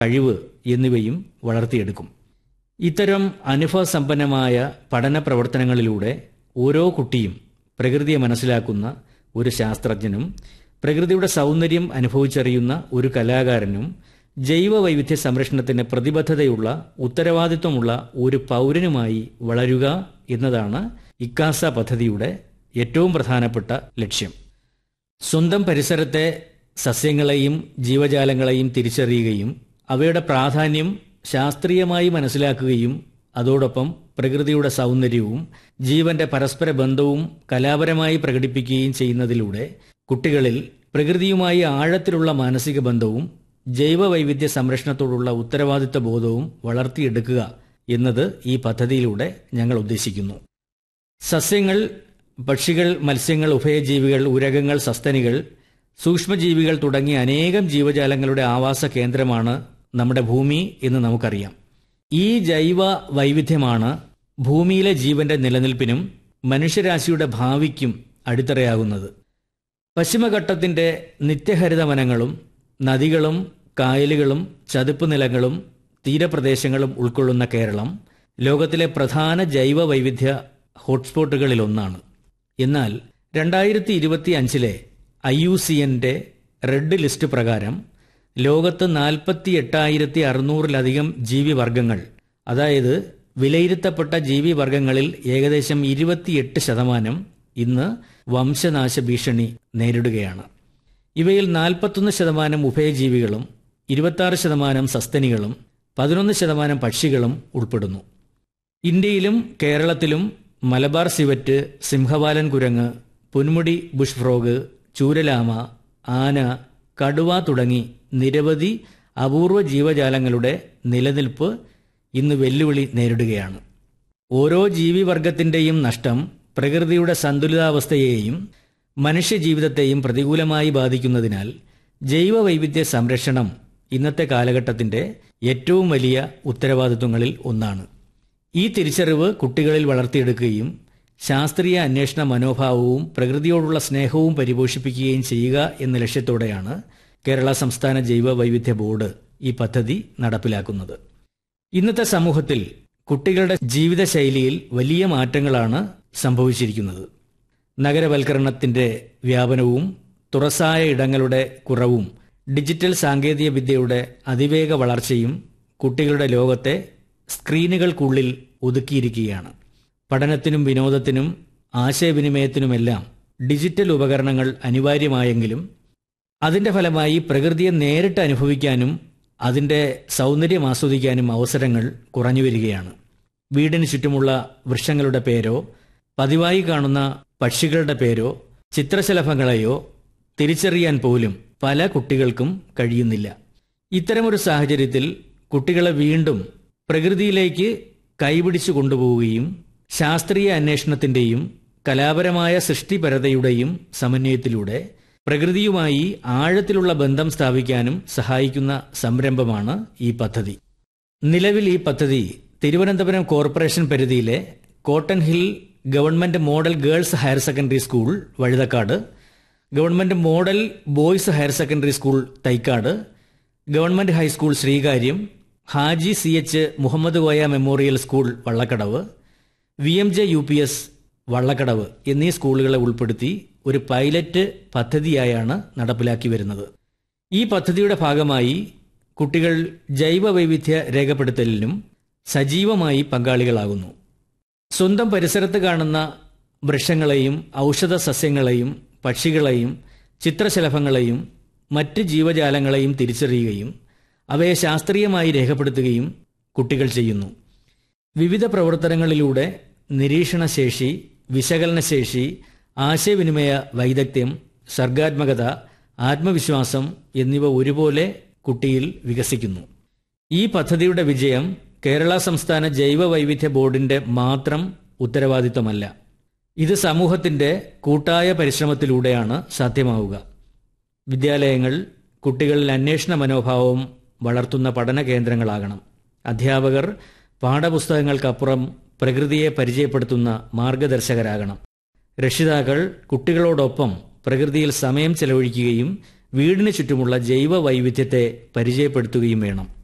കഴിവ് എന്നിവയും വളർത്തിയെടുക്കും ഇത്തരം അനുഭവസമ്പന്നമായ പഠന പ്രവർത്തനങ്ങളിലൂടെ ഓരോ കുട്ടിയും പ്രകൃതിയെ മനസ്സിലാക്കുന്ന ഒരു ശാസ്ത്രജ്ഞനും പ്രകൃതിയുടെ സൗന്ദര്യം അനുഭവിച്ചറിയുന്ന ഒരു കലാകാരനും ജൈവ വൈവിധ്യ സംരക്ഷണത്തിന് പ്രതിബദ്ധതയുള്ള ഉത്തരവാദിത്വമുള്ള ഒരു പൗരനുമായി വളരുക എന്നതാണ് ഇക്കാസ പദ്ധതിയുടെ ഏറ്റവും പ്രധാനപ്പെട്ട ലക്ഷ്യം സ്വന്തം പരിസരത്തെ സസ്യങ്ങളെയും ജീവജാലങ്ങളെയും തിരിച്ചറിയുകയും അവയുടെ പ്രാധാന്യം ശാസ്ത്രീയമായി മനസ്സിലാക്കുകയും അതോടൊപ്പം പ്രകൃതിയുടെ സൗന്ദര്യവും ജീവന്റെ പരസ്പര ബന്ധവും കലാപരമായി പ്രകടിപ്പിക്കുകയും ചെയ്യുന്നതിലൂടെ കുട്ടികളിൽ പ്രകൃതിയുമായി ആഴത്തിലുള്ള മാനസിക ബന്ധവും ജൈവ വൈവിധ്യ സംരക്ഷണത്തോടുള്ള ഉത്തരവാദിത്വ ബോധവും വളർത്തിയെടുക്കുക എന്നത് ഈ പദ്ധതിയിലൂടെ ഞങ്ങൾ ഉദ്ദേശിക്കുന്നു സസ്യങ്ങൾ പക്ഷികൾ മത്സ്യങ്ങൾ ഉഭയജീവികൾ ഉരകങ്ങൾ സസ്തനികൾ സൂക്ഷ്മജീവികൾ തുടങ്ങിയ അനേകം ജീവജാലങ്ങളുടെ ആവാസ കേന്ദ്രമാണ് നമ്മുടെ ഭൂമി എന്ന് നമുക്കറിയാം ഈ ജൈവ വൈവിധ്യമാണ് ഭൂമിയിലെ ജീവന്റെ നിലനിൽപ്പിനും മനുഷ്യരാശിയുടെ ഭാവിക്കും അടിത്തറയാകുന്നത് പശ്ചിമഘട്ടത്തിന്റെ നിത്യഹരിത വനങ്ങളും നദികളും കായലുകളും ചതുപ്പ് നിലങ്ങളും തീരപ്രദേശങ്ങളും ഉൾക്കൊള്ളുന്ന കേരളം ലോകത്തിലെ പ്രധാന ജൈവ വൈവിധ്യ ഹോട്ട്സ്പോട്ടുകളിലൊന്നാണ് എന്നാൽ രണ്ടായിരത്തി ഇരുപത്തി അഞ്ചിലെ ഐ യു സി എൻ്റെ റെഡ് ലിസ്റ്റ് പ്രകാരം ലോകത്ത് നാൽപ്പത്തി എട്ടായിരത്തി അറുന്നൂറിലധികം ജീവിവർഗങ്ങൾ അതായത് വിലയിരുത്തപ്പെട്ട ജീവിവർഗങ്ങളിൽ ഏകദേശം ഇരുപത്തിയെട്ട് ശതമാനം ഇന്ന് വംശനാശ ഭീഷണി നേരിടുകയാണ് ഇവയിൽ നാൽപ്പത്തൊന്ന് ശതമാനം ഉഭയജീവികളും ഇരുപത്താറ് ശതമാനം സസ്തനികളും പതിനൊന്ന് ശതമാനം പക്ഷികളും ഉൾപ്പെടുന്നു ഇന്ത്യയിലും കേരളത്തിലും മലബാർ സിവറ്റ് സിംഹവാലൻ കുരങ്ങ് പൊന്മുടി ബുഷ് ഫ്രോഗ് ചൂരലാമ ആന കടുവ തുടങ്ങി നിരവധി അപൂർവ ജീവജാലങ്ങളുടെ നിലനിൽപ്പ് ഇന്ന് വെല്ലുവിളി നേരിടുകയാണ് ഓരോ ജീവിവർഗത്തിൻ്റെയും നഷ്ടം പ്രകൃതിയുടെ സന്തുലിതാവസ്ഥയെയും മനുഷ്യജീവിതത്തെയും പ്രതികൂലമായി ബാധിക്കുന്നതിനാൽ ജൈവ വൈവിധ്യ സംരക്ഷണം ഇന്നത്തെ കാലഘട്ടത്തിന്റെ ഏറ്റവും വലിയ ഉത്തരവാദിത്വങ്ങളിൽ ഒന്നാണ് ഈ തിരിച്ചറിവ് കുട്ടികളിൽ വളർത്തിയെടുക്കുകയും ശാസ്ത്രീയ അന്വേഷണ മനോഭാവവും പ്രകൃതിയോടുള്ള സ്നേഹവും പരിപോഷിപ്പിക്കുകയും ചെയ്യുക എന്ന ലക്ഷ്യത്തോടെയാണ് കേരള സംസ്ഥാന ജൈവ വൈവിധ്യ ബോർഡ് ഈ പദ്ധതി നടപ്പിലാക്കുന്നത് ഇന്നത്തെ സമൂഹത്തിൽ കുട്ടികളുടെ ജീവിതശൈലിയിൽ വലിയ മാറ്റങ്ങളാണ് സംഭവിച്ചിരിക്കുന്നത് നഗരവൽക്കരണത്തിന്റെ വ്യാപനവും തുറസായ ഇടങ്ങളുടെ കുറവും ഡിജിറ്റൽ സാങ്കേതിക വിദ്യയുടെ അതിവേഗ വളർച്ചയും കുട്ടികളുടെ ലോകത്തെ സ്ക്രീനുകൾക്കുള്ളിൽ ഒതുക്കിയിരിക്കുകയാണ് പഠനത്തിനും വിനോദത്തിനും ആശയവിനിമയത്തിനുമെല്ലാം ഡിജിറ്റൽ ഉപകരണങ്ങൾ അനിവാര്യമായെങ്കിലും അതിന്റെ ഫലമായി പ്രകൃതിയെ നേരിട്ട് അനുഭവിക്കാനും അതിന്റെ സൗന്ദര്യം ആസ്വദിക്കാനും അവസരങ്ങൾ കുറഞ്ഞു വരികയാണ് വീടിന് ചുറ്റുമുള്ള വൃക്ഷങ്ങളുടെ പേരോ പതിവായി കാണുന്ന പക്ഷികളുടെ പേരോ ചിത്രശലഭങ്ങളെയോ തിരിച്ചറിയാൻ പോലും പല കുട്ടികൾക്കും കഴിയുന്നില്ല ഇത്തരമൊരു സാഹചര്യത്തിൽ കുട്ടികളെ വീണ്ടും പ്രകൃതിയിലേക്ക് കൈപിടിച്ചു കൊണ്ടുപോവുകയും ശാസ്ത്രീയ അന്വേഷണത്തിന്റെയും കലാപരമായ സൃഷ്ടിപരതയുടെയും സമന്വയത്തിലൂടെ പ്രകൃതിയുമായി ആഴത്തിലുള്ള ബന്ധം സ്ഥാപിക്കാനും സഹായിക്കുന്ന സംരംഭമാണ് ഈ പദ്ധതി നിലവിൽ ഈ പദ്ധതി തിരുവനന്തപുരം കോർപ്പറേഷൻ പരിധിയിലെ cotton hill government model girls higher secondary school Vazhuthacaud government model boys higher secondary school Thycaud government high school Sreekaryam Haji C H Muhammed Koya memorial school Vallakkadavu V M J U P S Vallakkadavu എന്നീ സ്കൂളുകളെ ഉൾപ്പെടുത്തി ഒരു പൈലറ്റ് പദ്ധതിയായാണ് നടപ്പിലാക്കി വരുന്നത് ഈ പദ്ധതിയുടെ ഭാഗമായി കുട്ടികൾ ജൈവ വൈവിധ്യ രേഖപ്പെടുത്തലിനും സജീവമായി പങ്കാളികളാകുന്നു സ്വന്തം പരിസരത്ത് കാണുന്ന വൃക്ഷങ്ങളെയും ഔഷധ സസ്യങ്ങളെയും പക്ഷികളെയും ചിത്രശലഭങ്ങളെയും മറ്റ് ജീവജാലങ്ങളെയും തിരിച്ചറിയുകയും അവയെ ശാസ്ത്രീയമായി രേഖപ്പെടുത്തുകയും കുട്ടികൾ ചെയ്യുന്നു വിവിധ പ്രവർത്തനങ്ങളിലൂടെ നിരീക്ഷണശേഷി വിശകലനശേഷി ആശയവിനിമയ വൈദഗ്ധ്യം സർഗാത്മകത ആത്മവിശ്വാസം എന്നിവ ഒരുപോലെ കുട്ടിയിൽ വികസിക്കുന്നു ഈ പദ്ധതിയുടെ വിജയം കേരള സംസ്ഥാന ജൈവ വൈവിധ്യ ബോർഡിന്റെ മാത്രം ഉത്തരവാദിത്തമല്ല ഇത് സമൂഹത്തിന്റെ കൂട്ടായ പരിശ്രമത്തിലൂടെയാണ് സാധ്യമാവുക വിദ്യാലയങ്ങൾ കുട്ടികളിൽ അന്വേഷണ മനോഭാവം വളർത്തുന്ന പഠന കേന്ദ്രങ്ങളാകണം അധ്യാപകർ പാഠപുസ്തകങ്ങൾക്കപ്പുറം പ്രകൃതിയെ പരിചയപ്പെടുത്തുന്ന മാർഗദർശകരാകണം രക്ഷിതാക്കൾ കുട്ടികളോടൊപ്പം പ്രകൃതിയിൽ സമയം ചെലവഴിക്കുകയും വീടിന് ചുറ്റുമുള്ള ജൈവ വൈവിധ്യത്തെ പരിചയപ്പെടുത്തുകയും വേണം